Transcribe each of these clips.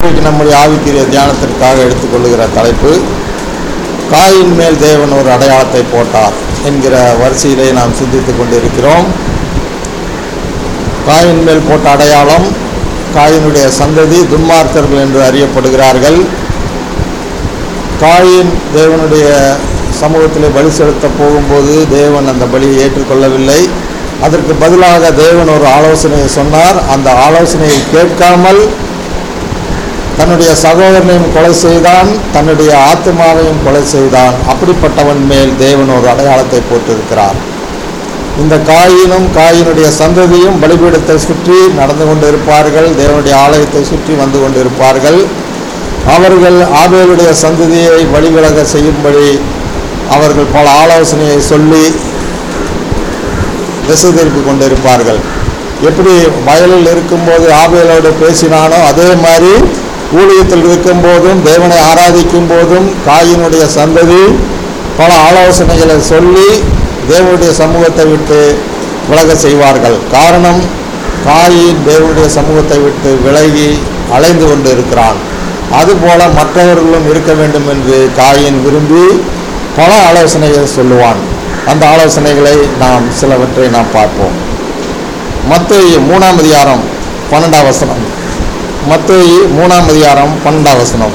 இன்றைக்கு நம்முடைய ஆவிக்குரிய தியானத்திற்காக எடுத்துக்கொள்ளுகிற தலைப்பு காயின் மேல் தேவன் ஒரு அடையாளத்தை போட்டார் என்கிற வரிசையிலே நாம் சிந்தித்துக் கொண்டிருக்கிறோம் காயின் மேல் போட்ட அடையாளம் காயினுடைய சந்ததி துன்மார்க்கர்கள் என்று அறியப்படுகிறார்கள் காயின் தேவனுடைய சமூகத்தில் பலி செலுத்த போகும்போது தேவன் அந்த பலியை ஏற்றுக்கொள்ளவில்லை அதற்கு பதிலாக தேவன் ஒரு ஆலோசனையை சொன்னார் அந்த ஆலோசனையை கேட்காமல் தன்னுடைய சகோதரனையும் கொலை செய்தான் தன்னுடைய ஆத்மாவையும் கொலை செய்தான் அப்படிப்பட்டவன் மேல் தேவன் ஒரு அடையாளத்தை போட்டிருக்கிறார் இந்த காயினும் காயினுடைய சந்ததியும் பலிபீடத்தை சுற்றி நடந்து கொண்டிருப்பார்கள் தேவனுடைய ஆலயத்தை சுற்றி வந்து கொண்டிருப்பார்கள் அவர்கள் ஆபேலுடைய சந்ததியை வழிவிலக செய்யும்படி அவர்கள் பல ஆலோசனையை சொல்லி திசை திருப்பி கொண்டிருப்பார்கள் எப்படி வயலில் இருக்கும்போது ஆபேலோடு பேசினானோ அதே மாதிரி ஊழியத்தில் இருக்கும்போதும் தேவனை ஆராதிக்கும் போதும் காயினுடைய சந்ததி பல ஆலோசனைகளை சொல்லி தேவனுடைய சமூகத்தை விட்டு விலக செய்வார்கள் காரணம் காயின் தேவனுடைய சமூகத்தை விட்டு விலகி அலைந்து கொண்டு இருக்கிறான் அதுபோல மற்றவர்களும் இருக்க வேண்டும் என்று காயின் விரும்பி பல ஆலோசனைகள் சொல்லுவான் அந்த ஆலோசனைகளை நாம் சிலவற்றை நாம் பார்ப்போம் மத்தேயு மூணாம் அதிகாரம் பன்னெண்டாம் வசனம் மத்தேயு மூணாம் அதிகாரம் பன்னெண்டாம் வசனம்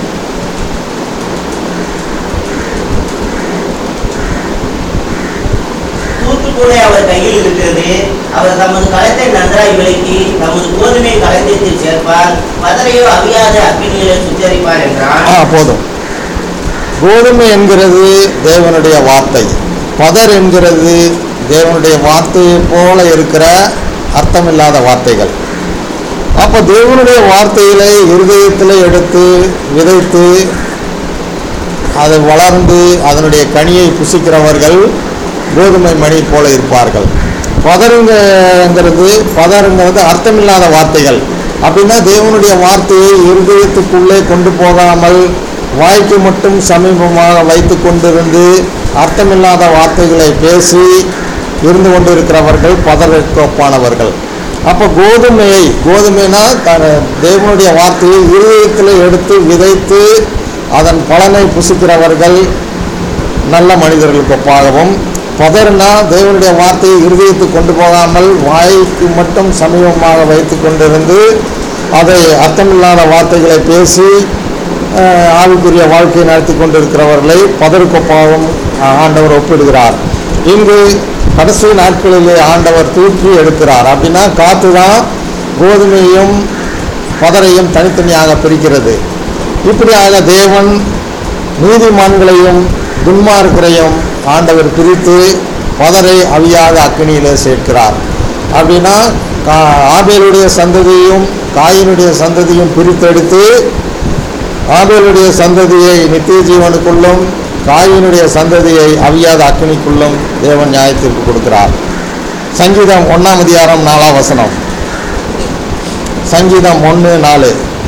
தூத்துக்குடை அவர் கையில் இருக்கிறது அவர் தமது களத்தை நன்றாய் விளக்கி தமது கோதுமை களத்தில் சேர்ப்பார் பதரையோ அவியாத அக்கினியிலே சுத்தரிப்பார் என்றான் ஆ போதும் கோதுமை என்கிறது தேவனுடைய வார்த்தை பதர் என்கிறது தேவனுடைய வார்த்தையை போல இருக்கிற அர்த்தமில்லாத வார்த்தைகள் அப்போ தேவனுடைய வார்த்தைகளை இருதயத்தில் எடுத்து விதைத்து அது வளர்ந்து அதனுடைய கனியை புசிக்கிறவர்கள் கோதுமை மணி போல இருப்பார்கள் பதருங்கிறது பதருங்கிறது அர்த்தமில்லாத வார்த்தைகள் அப்படின்னா தேவனுடைய வார்த்தையை இருதயத்துக்குள்ளே கொண்டு போகாமல் வாய்க்கு மட்டும் சமீபமாக வைத்து கொண்டிருந்து அர்த்தமில்லாத வார்த்தைகளை பேசி இருந்து கொண்டிருக்கிறவர்கள் பதருக்கு ஒப்பானவர்கள் அப்போ கோதுமையை கோதுமைனா த தேவனுடைய வார்த்தையை இருதயத்தில் எடுத்து விதைத்து அதன் பலனை புசிக்கிறவர்கள் நல்ல மனிதர்களுக்கு ஒப்பாகவும் பதர்னா தேவனுடைய வார்த்தையை இருதயத்துக்கு கொண்டு போகாமல் வாய்க்கு மட்டும் சமீபமாக வைத்து கொண்டிருந்து அதை அர்த்தமில்லாத வார்த்தைகளை பேசி அஹ், ஆவிக்குரிய வாழ்க்கையை நடத்தி கொண்டிருக்கிறவர்களை பதற்கொப்பாகவும் ஆண்டவர் ஒப்பிடுகிறார் இங்கு கடைசி நாட்களிலே ஆண்டவர் தூக்கி எடுக்கிறார் அப்படின்னா காற்று தான் கோதுமையும் பதரையும் தனித்தனியாக பிரிக்கிறது இப்படியாக தேவன் நீதிமான்களையும் துன்மார்க்கரையும் ஆண்டவர் பிரித்து பதரை அவியாத அக்கினியிலே சேர்க்கிறார் அப்படின்னா கா- ஆபேலுடைய சந்ததியும் காயினுடைய சந்ததியும் பிரித்தெடுத்து ஆபேலுடைய சந்ததியை நித்திய ஜீவனுக்குள்ளும் காயினுடைய சந்ததியை அவியாத அக்கினிக்குள்ளும் தேவன் நியாயத்திற்கு கொடுக்கிறார் சங்கீதம் ஒன்றாம் அதிகாரம் நாலாம் வசனம் சங்கீதம் ஒன்று நாலு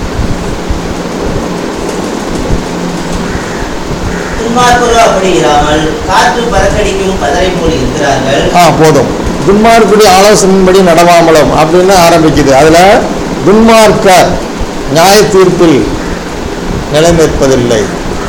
துன்மார்க்கரோ அப்படி இராமல் காற்று பறக்கடிக்கும் பதரை போல் இருக்கிறார்கள் ஆ போதும் துன்மார்க்குடைய ஆலோசனையின்படி நடவாமலும் அப்படின்னு ஆரம்பிக்குது அதில் துன்மார்க்கர் நியாய தீர்ப்பில் நிலை நிற்பதில்லை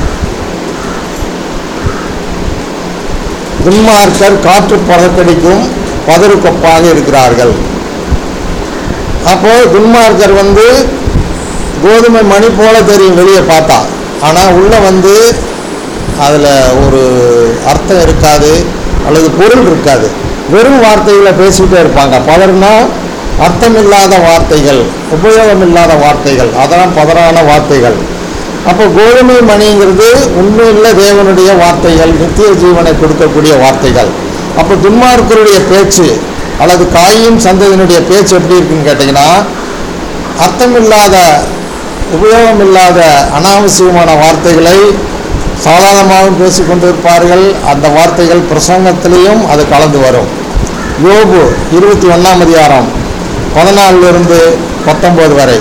துன்மார்க்கர் காற்று பறக்கடிக்கும் பதறுக்கொப்பாக இருக்கிறார்கள் அப்போ துன்மார்க்கர் வந்து கோதுமை மணி போல தெரியும் வெளியே பார்த்தா ஆனால் உள்ளே வந்து அதில் ஒரு அர்த்தம் இருக்காது அல்லது பொருள் இருக்காது வெறும் வார்த்தைகளை பேசிக்கிட்டே இருப்பாங்க பதர்னா அர்த்தமில்லாத வார்த்தைகள் உபயோகமில்லாத வார்த்தைகள் அதான் பதறான வார்த்தைகள் அப்போ கோதுமை மணிங்கிறது உண்மையில் தேவனுடைய வார்த்தைகள் நித்திய ஜீவனை கொடுக்கக்கூடிய வார்த்தைகள் அப்போ துன்மார்க்கருடைய பேச்சு அல்லது காயின் சந்ததியினுடைய பேச்சு எப்படி இருக்குன்னு கேட்டிங்கன்னா அர்த்தமில்லாத உபயோகமில்லாத அனாவசியமான வார்த்தைகளை சாதாரணமாகவும் பேசிக்கொண்டிருப்பார்கள் அந்த வார்த்தைகள் பிரசங்கத்திலையும் அது கலந்து வரும் யோபு இருபத்தி ஒன்றாம் அதிகாரம் பதினாலிருந்து பத்தொம்போது வரை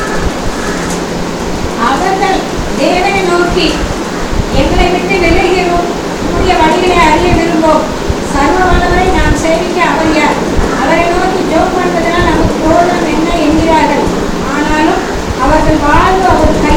அவர்கள் தேவனை நோக்கி எங்களை விட்டு விலகிறோம் உம்முடைய வழிகளை அறிய விரும்பும் சர்வ வல்லவரை நாம் சேவிக்க அவர் யார் அவரை நோக்கி ஜோம் பண்ணுவதனால் நமக்கு போதும் என்ன என்கிறார்கள் ஆனாலும் அவர்கள் வாழ்வு அவர்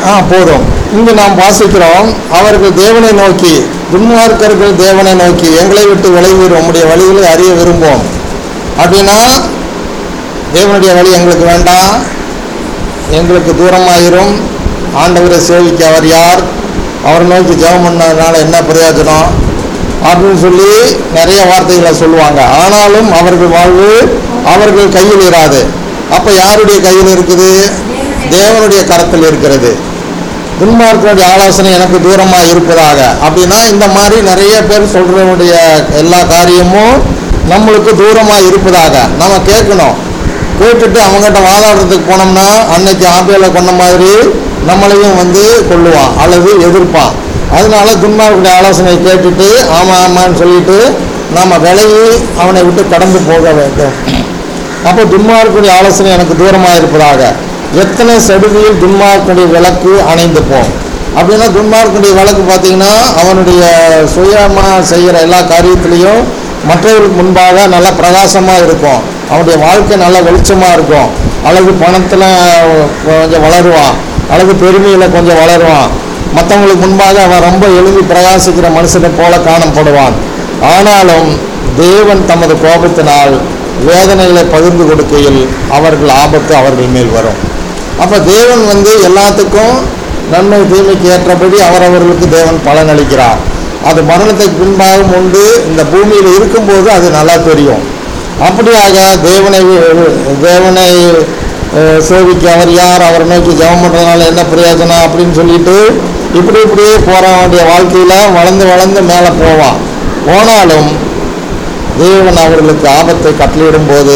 ஆ போதும் இங்கு நாம் வாசிக்கிறோம் அவர்கள் தேவனை நோக்கி துன்மார்க்கர்கள் தேவனை நோக்கி எங்களை விட்டு விலகி உம்முடைய வழிகளை அறிய விரும்புவோம் அப்படின்னா தேவனுடைய வழி எங்களுக்கு வேண்டாம் எங்களுக்கு தூரமாயிரும் ஆண்டவரை சேவிக்க அவர் யார் அவரை நோக்கி ஜெபம் பண்ணதுனால என்ன பிரயோஜனம் அப்படின்னு சொல்லி நிறைய வார்த்தைகளை சொல்லுவாங்க ஆனாலும் அவர்கள் வாழ்வு அவர்கள் கையில் இராது அப்போ யாருடைய கையில் இருக்குது தேவனுடைய கரத்தில் இருக்கிறது துன்மார்க்கனுடைய ஆலோசனை எனக்கு தூரமாக இருப்பதாக அப்படின்னா இந்த மாதிரி நிறைய பேர் சொல்கிறவனுடைய எல்லா காரியமும் நம்மளுக்கு தூரமாக இருப்பதாக நம்ம கேட்கணும் கேட்டுட்டு அவங்ககிட்ட வாதாடுறதுக்கு போனோம்னா அன்னைக்கு ஆப்பிள கொண்ட மாதிரி நம்மளையும் வந்து கொள்ளுவான் அல்லது எதிர்ப்பான் அதனால துன்மார்க்குடைய ஆலோசனை கேட்டுட்டு ஆமாம் ஆமான்னு சொல்லிட்டு நம்ம விலகி அவனை விட்டு கடந்து போக வேண்டும் அப்போ துன்மார்க்குடைய ஆலோசனை எனக்கு தூரமாக இருப்பதாக எத்தனை சடுதியில் துன்மார்க்குடைய விளக்கு அணைந்து போம் அப்படின்னா துன்மார்க்குடைய விளக்கு பார்த்தீங்கன்னா அவனுடைய சுயமாக செய்கிற எல்லா காரியத்திலையும் மற்றவர்களுக்கு முன்பாக நல்லா பிரகாசமாக இருக்கும் அவனுடைய வாழ்க்கை நல்லா வெளிச்சமாக இருக்கும் அல்லது பணத்தில் கொஞ்சம் வளருவான் அல்லது பெருமையில் கொஞ்சம் வளருவான் மற்றவங்களுக்கு முன்பாக அவன் ரொம்ப எழுதி பிரகாசிக்கிற மனுஷனை போல காணப்படுவான் ஆனாலும் தேவன் தமது கோபத்தினால் வேதனைகளை பகிர்ந்து கொடுக்கையில் அவர்கள் ஆபத்து அவர்கள் மேல் வரும் அப்போ தேவன் வந்து எல்லாத்துக்கும் நன்மை தீமைக்கு ஏற்றபடி அவரவர்களுக்கு தேவன் பலன் அளிக்கிறார் அது மரணத்துக்கு பின்பாகவும் உண்டு இந்த பூமியில் இருக்கும்போது அது நல்லா தெரியும் அப்படியாக தேவனை தேவனை அஹ், சேவிக்க அவர் யார் அவரை நோக்கி ஜெபம் பண்ணுறதுனால என்ன பிரயோஜனம் அப்படின்னு சொல்லிட்டு இப்படி இப்படியே போற வேண்டிய வாழ்க்கையில் வளர்ந்து வளர்ந்து மேலே போவான் போனாலும் தேவன் அவர்களுக்கு ஆபத்தை கட்டளையிடும் போது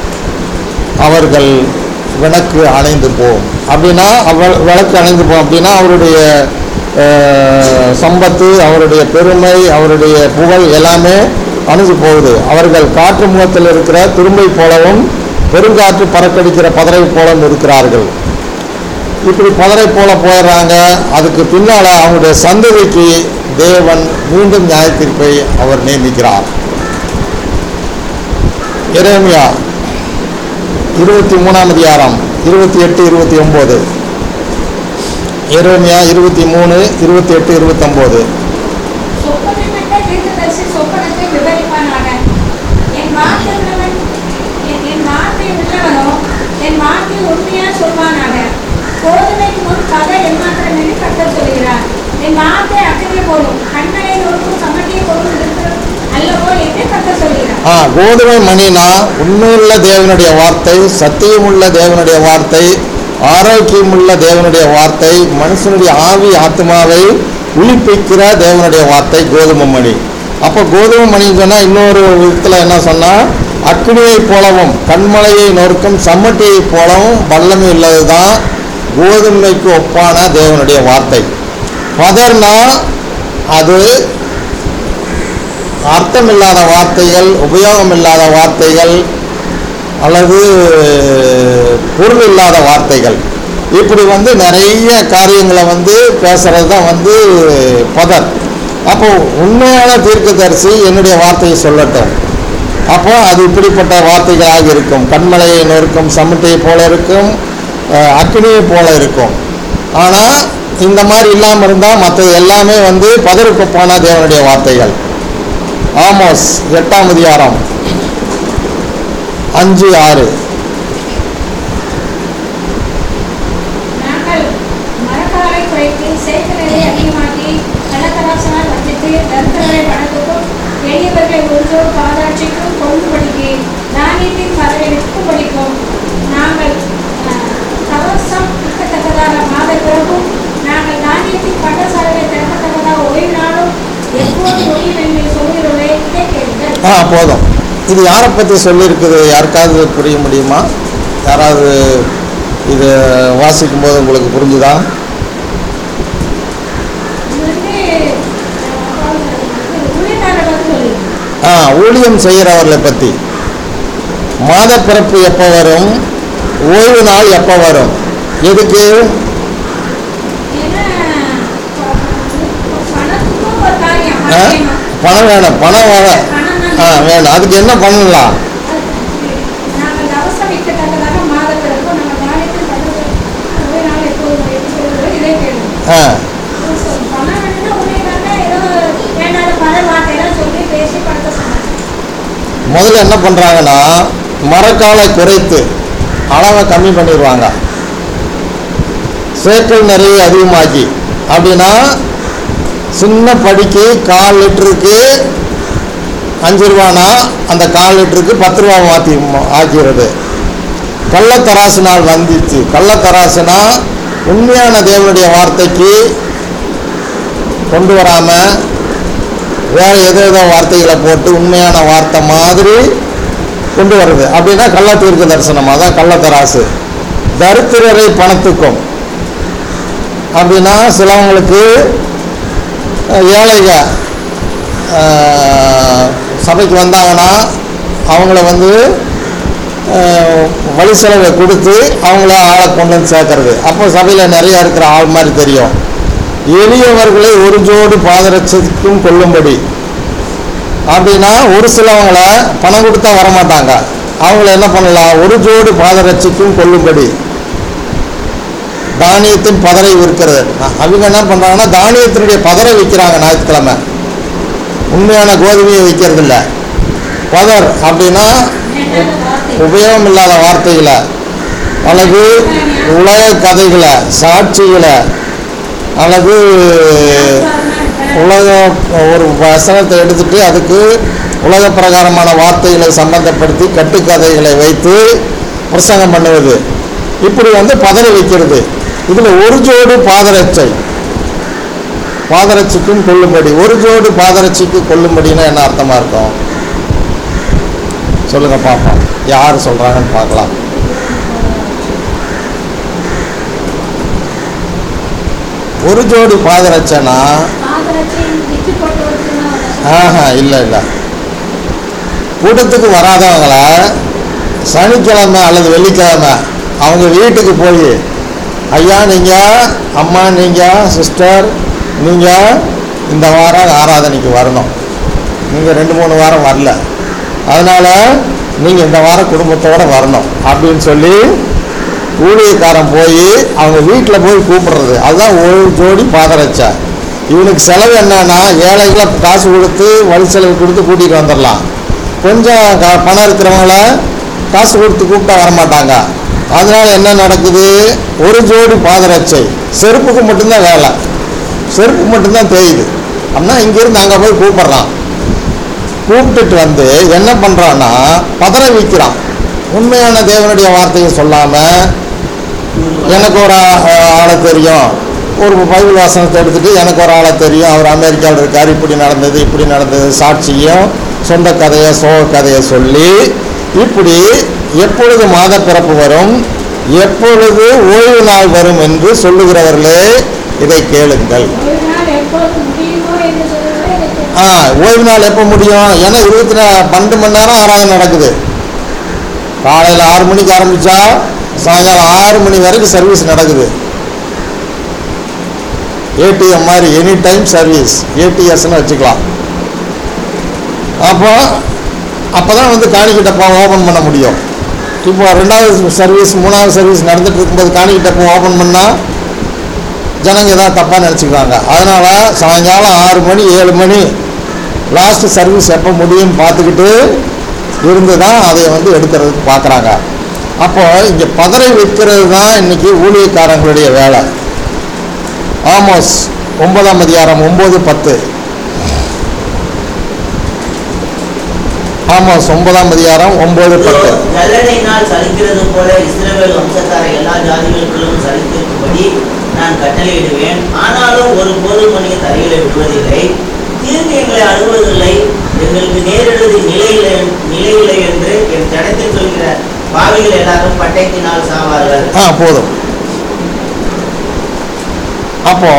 அவர்கள் விளக்கு அணைந்து போகும் அப்படின்னா அவ- விளக்கு அணைந்து போகும் அப்படின்னா அவருடைய அஹ், சம்பத்து அவருடைய பெருமை அவருடைய புகழ் எல்லாமே அணிஞ்சு போகுது அவர்கள் காற்று முகத்தில் இருக்கிற துரும்பை போலவும் பெருங்காற்று பறக்கடிக்கிற பதரை போலவும் இருக்கிறார்கள் இப்படி பதரை போல போயிடுறாங்க அதுக்கு பின்னால் அவங்களுடைய சந்ததிக்கு தேவன் மீண்டும் நியாயத்தீர்ப்பை அவர் நியமிக்கிறார் எரேமியா இருபத்தி மூணாம் அதிகாரம் இருபத்தி எட்டு இருபத்தி ஒம்பது எரேமியா இருபத்தி மூணு இருபத்தி எட்டு இருபத்தொம்போது சொப்பனமிட்ட தீர்க்கதரிசி சொப்பனத்தை விவரிப்பானாக என் வார்த்தை உள்ளவன் என் என் வார்த்தை உள்ளவனோ என் வார்த்தை உண்மையா சொல்வானாக கோதுமைக்கு முன் கதை எம்மாத்திரம் என்று கர்த்தர் சொல்கிறார் என் வார்த்தை அக்கறை போலும் கண்களை நோக்கும் சமட்டியை போலும் இருக்கிறது அல்லவோ என்று கர்த்தர் சொல்கிறார் ஆ கோதுமை மணினா உண்மையுள்ள தேவனுடைய வார்த்தை சத்தியமுள்ள தேவனுடைய வார்த்தை ஆரோக்கியமுள்ள தேவனுடைய வார்த்தை மனுஷனுடைய ஆவி ஆத்மாவை உயிர்ப்பிக்கிற தேவனுடைய வார்த்தை கோதுமை மணி அப்போ கோதுமை மணின்னு சொன்னால் இன்னொரு விதத்தில் என்ன சொன்னால் அக்னியை போலவும் கண்மலையை நொறுக்கும் சம்மட்டியை போலவும் வல்லமை உள்ளது தான் கோதுமைக்கு ஒப்பான தேவனுடைய வார்த்தை பதர்னா அது அர்த்தமில்லாத வார்த்தைகள் உபயோகமில்லாத வார்த்தைகள் அல்லது பொருள் இல்லாத வார்த்தைகள் இப்படி வந்து நிறைய காரியங்களை வந்து பேசுறது தான் வந்து பதர் அப்போ உண்மையான தீர்க்கதரிசி என்னுடைய வார்த்தையை சொல்லட்டும் அப்போ அது இப்படிப்பட்ட வார்த்தைகளாக இருக்கும் கண்மலையை நொறுக்கும் சமட்டையை போல இருக்கும் அஹ், அக்கினியை போல இருக்கும் ஆனால் இந்த மாதிரி இல்லாமல் இருந்தால் மற்றது எல்லாமே வந்து பதறுக்குப்பான தேவனுடைய வார்த்தைகள் ஆமோஸ் எட்டாம் அதிகாரம் அஞ்சு ஆறு நாங்கள் மரக்காலை குறைத்து சேக்கரை அதிகமாக்கி கள்ளத்தராசனால் வஞ்சித்து தரித்திரரை பணத்துக்கும் எளியவர்களை ஒன்றோர் பாதாட்சிக்கும் கொள்ளும்படிக்கு தானியத்தின் கதவை விற்கும்படிக்கும் நாங்கள் அஹ், கவசம் விற்கத்தக்கதாக மாத பிறகும் நாங்கள் தானியத்தின் பண்டசாலையை திறக்கத்தக்கதாக ஓய்வு நாளும் எப்போது முடியும் என்று சொல்கிறோமே இதை கேளுங்கள் ஆ போதும் இது யாரை பற்றி சொல்லியிருக்குது யாருக்காவது புரிய முடியுமா யாராவது இது வாசிக்கும்போது உங்களுக்கு புரிஞ்சுதா இது வந்து அஹ், ஊழியக்காரரை பற்றி சொல்லியிருக்கு ஆ ஊழியம் செய்கிறவர்களை பற்றி மாத பிறப்பு எப்போ வரும் ஓய்வு நாள் எப்போ வரும் எதுக்கு ஏன்னா ப- பணத்துக்கும் ஒரு காரியம் ஆ? பணம் வேணும். பணம் வேணும் பணம் வேணும் பணம் ஆ தான் வேணும் அதுக்கு என்ன பண்ணலாம் நாங்கள் தவசம் விற்கத்தக்கதாக மாத பிறப்பு நம்ம காரியத்தில் பணத்தை ஒரே நாள் எப்போது எப்படி சொல்வது இதை கேளுங்கள் ஆ பணம் வேணும்னா ஊழியக்காரங்க ஏதோ வேண்டாத பல வார்த்தையெல்லாம் சொல்லி பேசி பணத்தை சொன்னாங்க முதல்ல என்ன பண்ணுறாங்கன்னா மரக்காலை குறைத்து அளவை கம்மி பண்ணிடுவாங்க சேக்கல் நிறைய அதிகமாக்கி அப்படின்னா சின்ன படிக்கு கால் லிட்டருக்கு அஞ்சு ரூபானா அந்த கால் லிட்டருக்கு பத்து ரூபா மாற்றி ஆக்கிறது கள்ளத்தராசு நாள் வந்துச்சு கள்ளத்தராசுனா உண்மையான தேவனுடைய வார்த்தைக்கு கொண்டு வராமல் வேற ஏதோ ஏதோ வார்த்தைகளை போட்டு உண்மையான வார்த்தை மாதிரி கொண்டு வருது அப்படின்னா கள்ள தீர்க்க தரிசனம் அதான் கள்ளத்தராசு தரித்திரரை பணத்துக்கும் அப்படின்னா சிலவங்களுக்கு அஹ், ஏழைக அஹ், சபைக்கு வந்தாங்கன்னா அவங்கள வந்து அஹ், வழி செலவை கொடுத்து அவங்கள ஆளை கொண்டு வந்து சேர்க்கறது அப்போ சபையில் நிறைய இருக்கிற ஆள் மாதிரி தெரியும் எளியவர்களை ஒரு ஜோடு பாதரட்சத்துக்கும் கொள்ளும்படி அப்படின்னா ஒரு சிலவங்களை பணம் கொடுத்தா வரமாட்டாங்க அவங்கள என்ன பண்ணலாம் ஒரு ஜோடு பாதரட்சிக்கும் கொள்ளும்படி தானியத்தின் பதரை விற்கிறது அ- அவங்க என்ன பண்ணுறாங்கன்னா தானியத்தினுடைய பதரை விற்கிறாங்க ஞாயிற்றுக்கிழமை உண்மையான கோதுமையை விற்கிறது இல்ல பதர் அப்படின்னா வேண்டாத வார்த்தை உபயோகம் இல்லாத வார்த்தைகளை அல்லது உலக கதைகளை சாட்சிகளை அல்லது உலக ஒரு வசனத்தை எடுத்துட்டு அதுக்கு உலக பிரகாரமான வார்த்தைகளை சம்பந்தப்படுத்தி கட்டுக்கதைகளை வைத்து பிரசங்கம் பண்ணுவது இப்படி வந்து பதற வைக்கிறது இதில் ஒரு ஜோடு பாதரட்சை பாதரட்சிக்கும் கொள்ளும்படி ஒரு ஜோடு பாதரட்சிக்கு கொள்ளும்படின்னா என்ன அர்த்தமா இருக்கும் சொல்லுங்க பார்ப்போம் யார் சொல்றாங்கன்னு பார்க்கலாம் ஒரு ஜோடி பாதரட்சைனா பாதரட்சை விற்று போட்டு வச்சுருந்தோம் ஆஹா இல்லை இல்லை கூட்டத்துக்கு வராதவங்கள சனிக்கிழமை அல்லது வெள்ளிக்கிழமை அவங்க வீட்டுக்கு போய் ஐயா நீங்கள் அம்மா நீங்கள் சிஸ்டர் நீங்கள் இந்த வாரம் ஆராதனைக்கு வரணும் நீங்கள் ரெண்டு மூணு வாரம் வரல அதனால் நீங்கள் இந்த வாரம் குடும்பத்தோடு வரணும் அப்படின்னு சொல்லி ஊழியக்காரன் போய் அவங்க வீட்டில் போய் கூப்பிடுறது அதுதான் ஒரு ஜோடி பாதரட்சை இவனுக்கு செலவு என்னன்னா ஏழைகளை காசு கொடுத்து வழி செலவு கொடுத்து கூட்டிகிட்டு வந்துடலாம் கொஞ்சம் க- பணம் இருக்கிறவங்கள காசு கொடுத்து கூப்பிட்டா வரமாட்டாங்க அதனால என்ன நடக்குது ஒரு ஜோடி பாதரட்சை செருப்புக்கு மட்டும்தான் வேலை செருப்பு மட்டும்தான் தேயுது அப்படின்னா இங்கேருந்து அங்கே போய் கூப்பிடுறான் கூப்பிட்டுட்டு வந்து என்ன பண்ணுறான்னா பதற விற்கிறான் உண்மையான தேவனுடைய வார்த்தையை சொல்லாமல் எனக்கு ஒரு ஆ- ஆளை தெரியும் ஒரு பைபிள் வாசனத்தை எடுத்துட்டு எனக்கு ஒரு ஆளை தெரியும் அவர் அமெரிக்காவில் இருக்கார் இப்படி நடந்தது இப்படி நடந்தது சாட்சியும் சொந்த கதையை சோக கதையை சொல்லி இப்படி எப்பொழுது மாத பிறப்பு வரும் எப்பொழுது ஓய்வு நாள் வரும் என்று சொல்லுகிறவர்களே இதை கேளுங்கள் ஒரு நாள் எப்பொழுது முடியுமோ என்று சொல்லுவது எனக்கு ஆ ஓய்வு நாள் எப்போ முடியும் ஏன்னா இருபத்தி நா பன்னெண்டு மணி நேரம் ஆராதனை நடக்குது காலையில் ஆறு மணிக்கு ஆரம்பித்தா சாயங்காலம் ஆறு மணி வரைக்கும் சர்வீஸ் நடக்குது ஏடிஎம் மாதிரி எனி டைம் சர்வீஸ் ஏடிஎஸ்ன்னு வச்சுக்கலாம் அப்போ அப்போ தான் வந்து காணிக்கை டப்பா ஓப்பன் பண்ண முடியும் இப்போ ரெண்டாவது சர்வீஸ் மூணாவது சர்வீஸ் நடந்துட்டு இருக்கும்போது காணிக்கை டப்பா ஓப்பன் பண்ணால் ஜனங்க ஏதாவது தப்பாக நினச்சிக்குவாங்க அதனால் சாயங்காலம் ஆறு மணி ஏழு மணி லாஸ்ட் சர்வீஸ் எப்போ முடியும்னு பார்த்துக்கிட்டு இருந்து தான் அதை வந்து எடுக்கிறதுக்கு பார்க்குறாங்க அப்போ இங்கே பதரை விற்கிறது தான் இன்னைக்கு ஊழியக்காரங்களுடைய வேலை ஆமோஸ் ஒன்பதாம் அதிகாரம் ஒம்பது பத்து ஆமாம் ஒன்பதாம் அதிகாரம் ஒம்பது பத்து நல்லெண்ணெயினால் சலிக்கிறது போல இஸ்ரவேல் வம்சத்தார எல்லா ஜாதிகளுக்கும் சலித்திருக்கும்படி நான் கட்டளையிடுவேன் ஆனாலும் ஒரு போதும் மணியை தரையில விடுவதில்லை தீர்வு எங்களை அணுவதில்லை எங்களுக்கு நேரிடுவது நிலையில்லை நிலையில்லை என்று என் ஜனத்தில் சொல்கிற பாவிகள் எல்லாரும் பட்டயத்தினால் சாவார்கள் ஆ போதும் அப்போ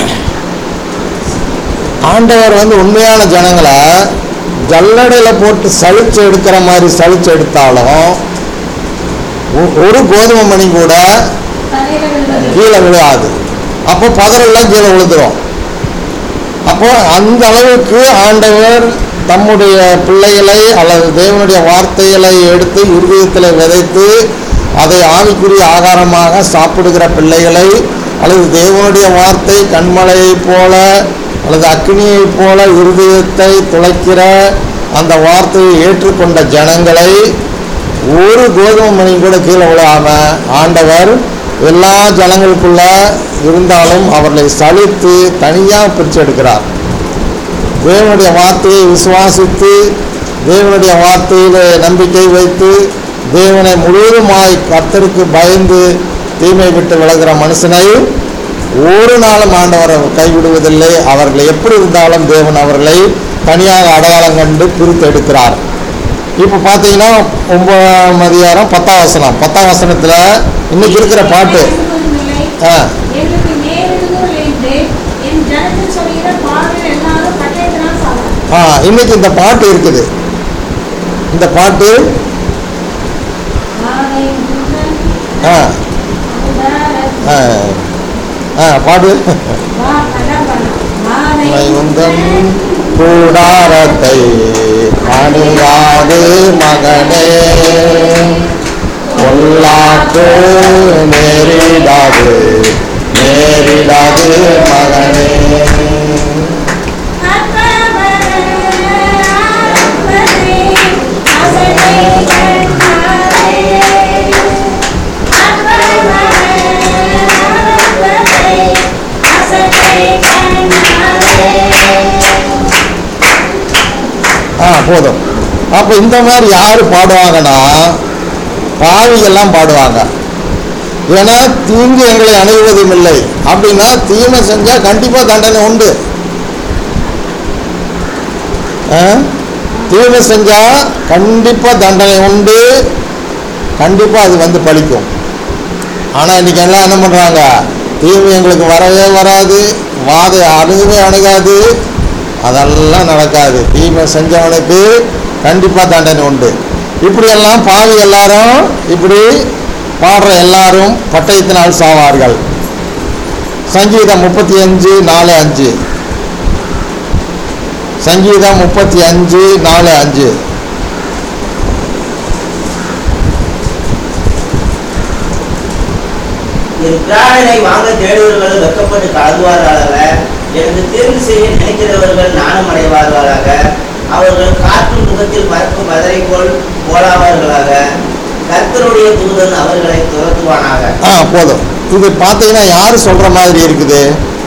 ஆண்டவர் வந்து உண்மையான ஜனங்களை ஜல்லடையில் போட்டு சலிச்சு எடுக்கிற மாதிரி சலிச்சு எடுத்தாலும் ஒ- ஒரு கோதுமை மணி கூட தலையில விழுவது கீழே விழாது அப்போ பதறெல்லாம் கீழே விழுந்துரும் அப்போ அந்த அளவுக்கு ஆண்டவர் தம்முடைய பிள்ளைகளை அல்லது தேவனுடைய வார்த்தைகளை எடுத்து இருதயத்தில் விதைத்து அதை ஆவிக்குரிய ஆகாரமாக சாப்பிடுகிற பிள்ளைகளை அல்லது தேவனுடைய வார்த்தை கண்மலையைப் போல அல்லது அக்னியைப் போல இருதயத்தை துளைக்கிற அந்த வார்த்தையை ஏற்றுக்கொண்ட ஜனங்களை ஒரு கோதுமை மணியும் கூட கீழே விழாம ஆண்டவர் எல்லா ஜனங்களுக்குள்ள இருந்தாலும் அவர்களை சலித்து தனியாக பிரித்து எடுக்கிறார் தேவனுடைய வார்த்தையை விசுவாசித்து தேவனுடைய வார்த்தையில நம்பிக்கை வைத்து தேவனை முழுவதுமாய் கர்த்தருக்கு பயந்து தீமை விட்டு விலகிற மனுஷனை ஒரு நாளும் ஆண்டவர் கைவிடுவதில்லை அவர்கள் எப்படி இருந்தாலும் தேவன் அவர்களை தனியாக அடையாளம் கண்டு பிரித்து எடுக்கிறார் இப்போ பார்த்தீங்கன்னா ஒன்பதாம் அதிகாரம் பத்தாம் வசனம் பத்தாம் வசனத்தில் இன்னைக்கு இருக்கிற பாட்டு எழுதுவதுமில்லை. ஆ எங்களுக்கு நேரிடுதல் என்று என் ஜனத்தில் சொல்கிற பாடல் எல்லாரும் பட்டயத்தினால் சாவார் ஆ இன்னைக்கு இந்த பாட்டு இருக்குது இந்த பாட்டு ஆரை முன்னன் ஆ உதார- ஆ ஆ பாடு வா அதான் பண்ணலாம். ஆரை உம்மை உந்தன் முன்னன் கூடாரத்தை அணுகாது மகனே பொல்லாக்கு நேரிடாது நேரிடாது மகனே ஆ போதும் அப்போ இந்த மாதிரி யார் பாடுவாங்கன்னா பாவிகள்லாம் பாடுவாங்க ஏன்னா தீங்கு எங்களை அணுகுவதும் இல்லை அப்படின்னா தீமை செஞ்சால் கண்டிப்பாக தண்டனை உண்டு ஆ? தீமை செஞ்சால் கண்டிப்பாக தண்டனை உண்டு கண்டிப்பாக அது வந்து பலிக்கும் ஆனால் இன்னைக்கு எல்லாம் என்ன பண்ணுறாங்க தீமை எங்களுக்கு வரவே வராது வாதை அணுகவே அணுகாது அதெல்லாம் நடக்காது தீமை செஞ்சவனுக்கு கண்டிப்பாக தண்டனை உண்டு இப்படியெல்லாம் பாவி எல்லாரும் இப்படி பாடுற எல்லாரும் பட்டயத்தினால் சாவார்கள் சங்கீதம் முப்பத்தி அஞ்சு நாலு அஞ்சு சங்கீதம் முப்பத்தி அஞ்சு நாலு அஞ்சு என் பிராணனை வாங்க தேடுவர்கள் வெக்கப்பட்டு கலங்குவார்களாக எனக்கு தீர்வு செய்ய நினைக்கிறவர்கள் நாணம் அடைவார்களாக அவர்கள் காற்று முகத்தில் பறக்கும் மதரை போல் போலாவார்களாக கர்த்தருடைய தூதன் அவர்களை துரத்துவானாக ஆ போதும் இது பார்த்தீங்கன்னா யார் சொல்ற மாதிரி இருக்குது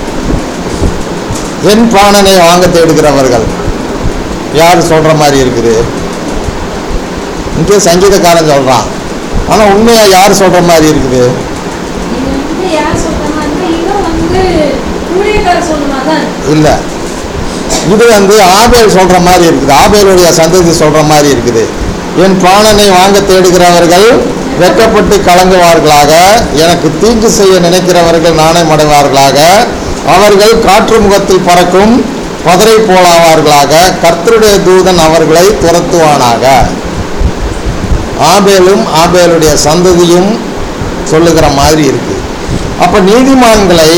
என் பிராணனை வாங்க தேடுகிறவர்கள் யார் சொல்ற மாதிரி இருக்குது இங்கே சங்கீதக்காரன் சொல்றான் ஆனா உண்மையா யார் சொல்ற மாதிரி இருக்குது இது வந்து யார் சொல்றாங்க வந்து இவன் வந்து ஊழியக்காரர் சொல்லுமா தான் இல்லை இது வந்து ஆபேல் சொல்ற மாதிரி இருக்குது ஆபேலுடைய சந்ததி சொல்ற மாதிரி இருக்குது என் பிராணனை வாங்க தேடுகிறவர்கள் வெட்கப்பட்டு கலங்குவார்களாக எனக்கு தீங்கு செய்ய நினைக்கிறவர்கள் நாணயமடைவார்களாக அவர்கள் காற்று முகத்தில் பறக்கும் பதரை போலாவார்களாக கர்த்தருடைய தூதன் அவர்களை துரத்துவானாக ஆபேலும் ஆபேலுடைய சந்ததியும் சொல்லுகிற மாதிரி இருக்கு அப்ப நீதிமான்களை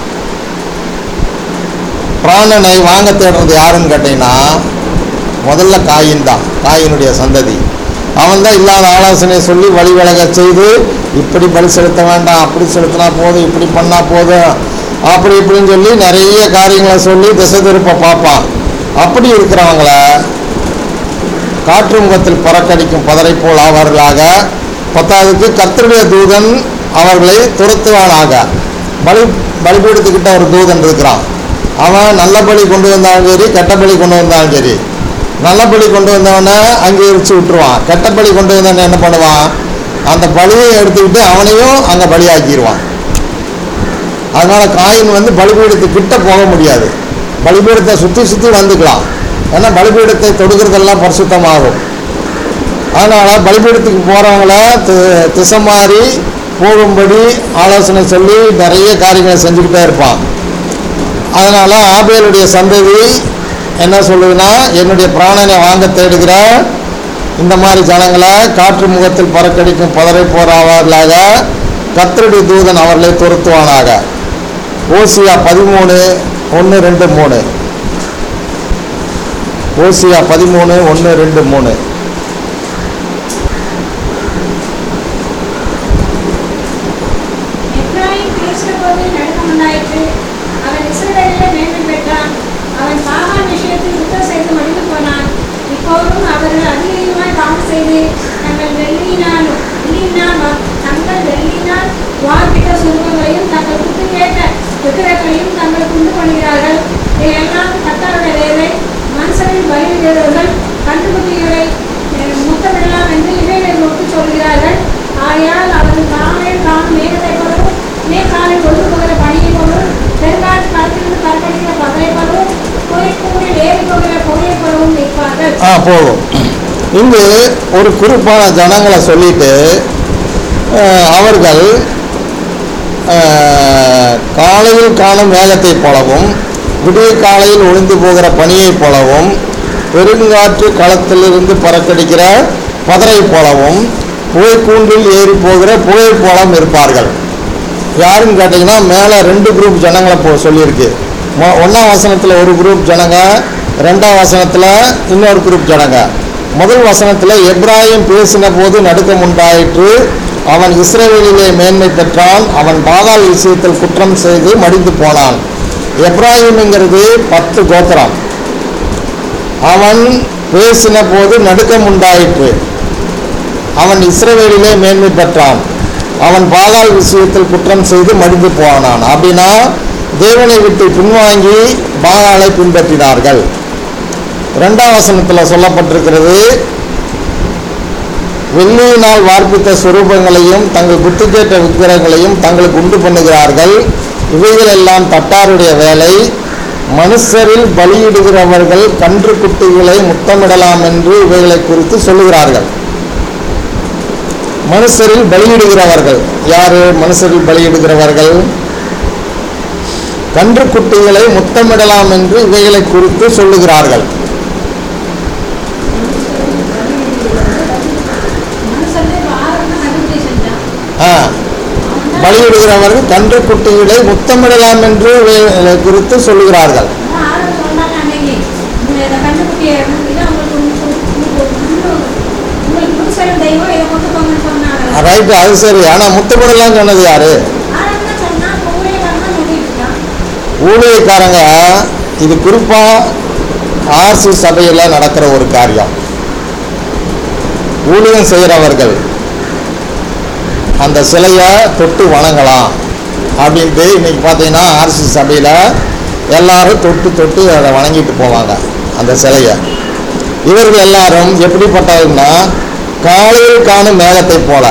பிராணனை வாங்க தேடுறது யாருன்னு கேட்டீங்கன்னா முதல்ல காயின் தான் காயினுடைய சந்ததி அவன் தான் இல்லாத ஆலோசனை சொல்லி வழி விலக செய்து இப்படி பலி செலுத்த வேண்டாம் அப்படி செலுத்தினா போதும் இப்படி பண்ணால் போதும் அப்படி இப்படின்னு சொல்லி நிறைய காரியங்களை சொல்லி திசை திருப்ப பார்ப்பான் அப்படி இருக்கிறவங்கள காற்று முகத்தில் பறக்கடிக்கும் பதரை போல் ஆவார்களாக பத்தாவதுக்கு கர்த்தருடைய தூதன் அவர்களை துரத்துவானாக பலி பலிபீடத்துக்கிட்ட ஒரு தூதன் இருக்கிறான் அவன் நல்ல பலி கொண்டு வந்தாலும் சரி கெட்ட பலி கொண்டு வந்தாலும் சரி நல்ல பலி கொண்டு வந்தவனை அங்கே எரிச்சு விட்டுருவான் கெட்ட பலி கொண்டு வந்தவனை என்ன பண்ணுவான் அந்த பலியை எடுத்துக்கிட்டு அவனையும் அங்கே பலியாக்கிடுவான் அதனால காயின் வந்து பலிபீடத்துக்கிட்ட போக முடியாது பலிபீடத்தை சுற்றி சுற்றி வந்துக்கலாம் ஏன்னா பலிபீடத்தை தொடுக்கிறதெல்லாம் பரிசுத்தமாகும் அதனால் பலிபீடத்துக்கு போகிறவங்கள திசை மாறி போகும்படி ஆலோசனை சொல்லி நிறைய காரியங்களை செஞ்சுக்கிட்டே இருப்பான் அதனால் ஆபேலுடைய சந்ததி என்ன சொல்லுதுன்னா என்னுடைய பிராணனை வாங்க தேடுகிற இந்த மாதிரி ஜனங்களை காற்று முகத்தில் பறக்கடிக்கும் பதரை போராவார்களாக கர்த்தருடைய தூதன் அவர்களை துரத்துவானாக ஓசியா பதிமூணு ஒன்று ரெண்டு மூணு ஓசியா பதிமூணு ஒன்று ரெண்டு மூணு எப்ராயிம் பேசுகிறபோது செய்து தங்கள் வெள்ளியினாலும் வெள்ளியினால் வா- தங்கள் வெள்ளியினால் வார்ப்பிட்ட சுருவங்களையும் தங்கள் குத்துக்கேட்ட விக்கிரங்களையும் தங்களுக்கு உண்டு பண்ணுகிறார்கள் இதையெல்லாம் கத்தாருடைய வேலை மனுஷரின் பலியிடுகிறவர்கள் கண்டுபிடிகளை முத்தமிடலாம் என்று இவைகளை நோக்கி சொல்கிறார்கள் ஆகையால் அவர்கள் தாமே காணும் மேகத்தை போலவும் மேற்காலை கொண்டு போகிற பணியை போலவும் பெருங்காற்று காலத்திலிருந்து பறக்கடிக்கிற பகலை போலவும் புகைக்கூறில் ஏறி போகிற புகையை போலவும் நிற்பார்கள் ஆ போதும் இங்கு ஒரு குறிப்பான ஜனங்களை சொல்லிட்டு அஹ், அவர்கள் அஹ், காலையில் காணும் மேகத்தைப் போலவும் விடிய காலையில் ஒளிந்து போகிற பனியைப் போலவும் பெருங்காற்று களத்திலிருந்து பறக்கடிக்கிற பதரை போலவும் புகைக்கூண்டில் ஏறி போகிற புகை போலவும் இருப்பார்கள் யாருன்னு கேட்டிங்கன்னா மேலே ரெண்டு குரூப் ஜனங்களை போ சொல்லியிருக்கு மொ- ஒண்ணாம் வசனத்தில் ஒரு குரூப் ஜனங்க ரெண்டாம் வசனத்தில் இன்னொரு குரூப் ஜனங்க முதல் வசனத்தில் எப்ராஹிம் பேசின போது நடுக்கம் உண்டாயிற்று அவன் இஸ்ரவேலிலே மேன்மை பெற்றான் அவன் பாதாள் விஷயத்தில் குற்றம் செய்து மடிந்து போனான் எப்ராஹிம்ங்கிறது பத்து கோத்திரம் அவன் பேசின போது நடுக்கம் உண்டாயிற்று அவன் இஸ்ரவேலிலே மேன்மை பெற்றான் அவன் பாகால் விஷயத்தில் குற்றம் செய்து மடிந்து போனான் அப்படின்னா தேவனை விட்டு பின்வாங்கி பாகாலை பின்பற்றினார்கள் இரண்டாம் வசனத்தில் சொல்லப்பட்டிருக்கிறது வெள்ளியினால் வார்ப்பித்த சுரூபங்களையும் தங்கள் புத்தி கேட்ட விக்கிரகங்களையும் தங்களுக்கு உண்டு பண்ணுகிறார்கள் இவைகளெல்லாம் தட்டாருடைய வேலை மனுஷரில் பலியிடுகிறவர்கள் கன்று குட்டிகளை முத்தமிடலாம் என்று இவைகளை குறித்து சொல்லுகிறார்கள் மனுஷரில் பலியிடுகிறவர்கள் யாரு மனுஷரில் பலியிடுகிறவர்கள் கன்று குட்டிகளை முத்தமிடலாம் என்று இவைகளை குறித்து சொல்லுகிறார்கள் மனுஷனே ஆரோக்கியம் கண்டுபிடி செஞ்சான் ஆ பலியிடுகிறவர்கள் கன்று குட்டிகளை முத்தமிடலாம் என்று இவைகளை குறித்து சொல்லுகிறார்கள் அதான் ஆரோக்கியம் சொன்னாங்க அன்னைக்கு இந்த இதை கண்டுபிடிய இதை உங்களுக்கு உங்களுக்கு உங்களுக்கு முழுசரும் தெய்வம் இதை கொண்டு போங்கன்னு சொன்னாங்க ரைட்டு அது சரி ஆனால் முத்தமிடலாம் சொன்னது யாரு ஆரோக்கியம் சொன்னா ஊழியக்காரன் தான் சொல்லிட்டு இருக்கான் ஊழியக்காரங்க இது குறிப்பாக ஆர்சி சபையில் நடக்கிற ஒரு காரியம் ஊழியம் செய்கிறவர்கள் அந்த சிலையை தொட்டு வணங்கலாம் அப்படின்ட்டு இன்னைக்கு பார்த்தீங்கன்னா ஆர்சி சபையில் எல்லாரும் தொட்டு தொட்டு அதை வணங்கிட்டு போவாங்க அந்த சிலையை இவர்கள் எல்லாரும் எப்படிப்பட்டவர்கள்னா காலையில் காணும் மேகத்தை போல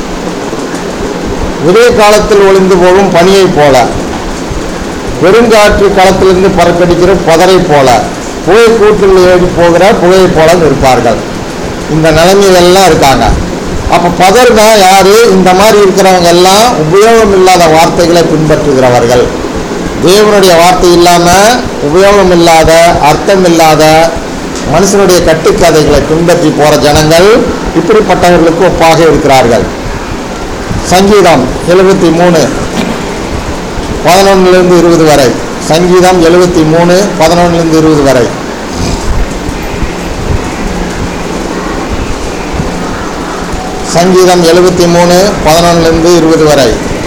விடிய காலத்தில் ஒளிந்து போகும் பனியைப் போல பெருங்காற்று களத்திலிருந்து பறக்கடிக்கிற பதரை போல புகை கூட்டில் ஏறி போகிற புகையை போல இருப்பார்கள் இந்த நிலைமையிலெல்லாம் இருக்காங்க அப்போ பதர்னா யாரு இந்த மாதிரி இருக்கிறவங்க எல்லாம் உபயோகம் இல்லாத வார்த்தைகளை பின்பற்றுகிறவர்கள் தேவனுடைய வார்த்தை இல்லாமல் உபயோகம் இல்லாத அர்த்தம் இல்லாத மனுஷனுடைய கட்டுக்கதைகளை பின்பற்றி போகிற ஜனங்கள் இப்படிப்பட்டவர்களுக்கு ஒப்பாக இருக்கிறார்கள் சங்கீதம் எழுபத்தி மூணு பதினொன்னுலேருந்து இருபது வரை சங்கீதம் எழுபத்தி மூணு பதினொன்னுலேருந்து இருபது வரை சங்கீதம் எழுபத்தி மூணு பதினொன்னுலேருந்து இருபது வரை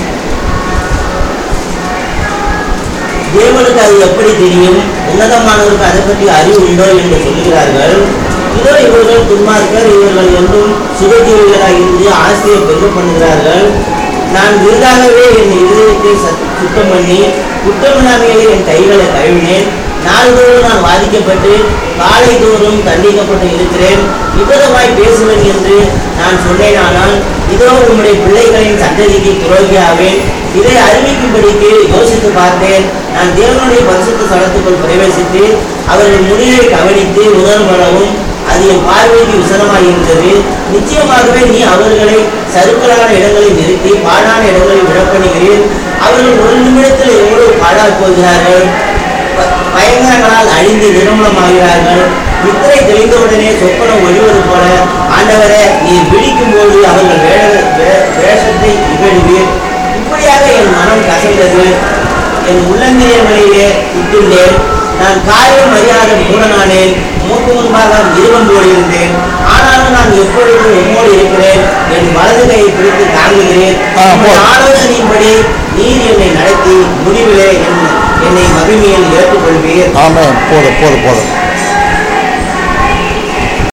தேவனுக்கு அது எப்படி தெரியும் உன்னதமானவருக்கு அதை பற்றி அறிவு உண்டோ என்று சொல்கிறார்கள் இதோ இவர்கள் துன்மார்க்கர் இவர்கள் என்றும் சுகஜீவிகளாக இருந்து ஆசையை பெருக பண்ணுகிறார்கள் நான் விருதாகவே என் இதயத்தை சத்- சுத்தம் பண்ணி குற்றமில்லாமையிலே என் கைகளை கழுவினேன் நாள்தோறும் நான் வாதிக்கப்பட்டு காலை தோறும் தண்டிக்கப்பட்டு இருக்கிறேன் விபதமாய் பேசுவேன் என்று நான் சொன்னேனானால் இதோ உம்முடைய பிள்ளைகளின் சந்ததிக்கு துரோகியாவேன் இதை அறிவிக்கும்படிக்கு யோசித்து பார்த்தேன் நான் தேவனுடைய பரிசுத்த ஸ்தலத்துக்குள் பிரவேசித்து அவர்கள் முடிவை கவனித்து உணர்வு பண்ணவும் அது என் பார்வைக்கு விசனமாய் இருந்தது நிச்சயமாகவே நீ அவர்களை சருக்கலான இடங்களில் நிறுத்தி பாழான இடங்களில் விடப்படுகிறேன் அவர்கள் ஒரு நிமிடத்தில் எவ்வளவு பாழாய் போகிறார்கள் ப- பயங்கரங்களால் அழிந்து நிர்மூலமாகிறார்கள் நித்திரை தெளிந்தவுடனே சொப்பனம் ஒழிவது போல ஆண்டவரே நீர் விழிக்கும் போது அவர்கள் வேட- வே- வேஷத்தை இகழுவீர் இப்படியாக என் மனம் கசந்தது என் உள்ளங்கிரியங்களிலே இட்டுள்ளேன் நான் காரியம் அறியாத மூடனானேன் மூக்கு முன்பாக மிருகம் போல் இருந்தேன் ஆனாலும் நான் எப்பொழுதும் உம்மோடு இருக்கிறேன் என் வலது கையை பிடித்து தாங்குகிறேன் ஆ, போ. உம்முடைய ஆலோசனையின்படி நீர் என்னை நடத்தி முடிவிலே என் என்னை மகிமையில் ஏற்றுக்கொள்வீர் ஆமாம் போதும் போதும் போதும்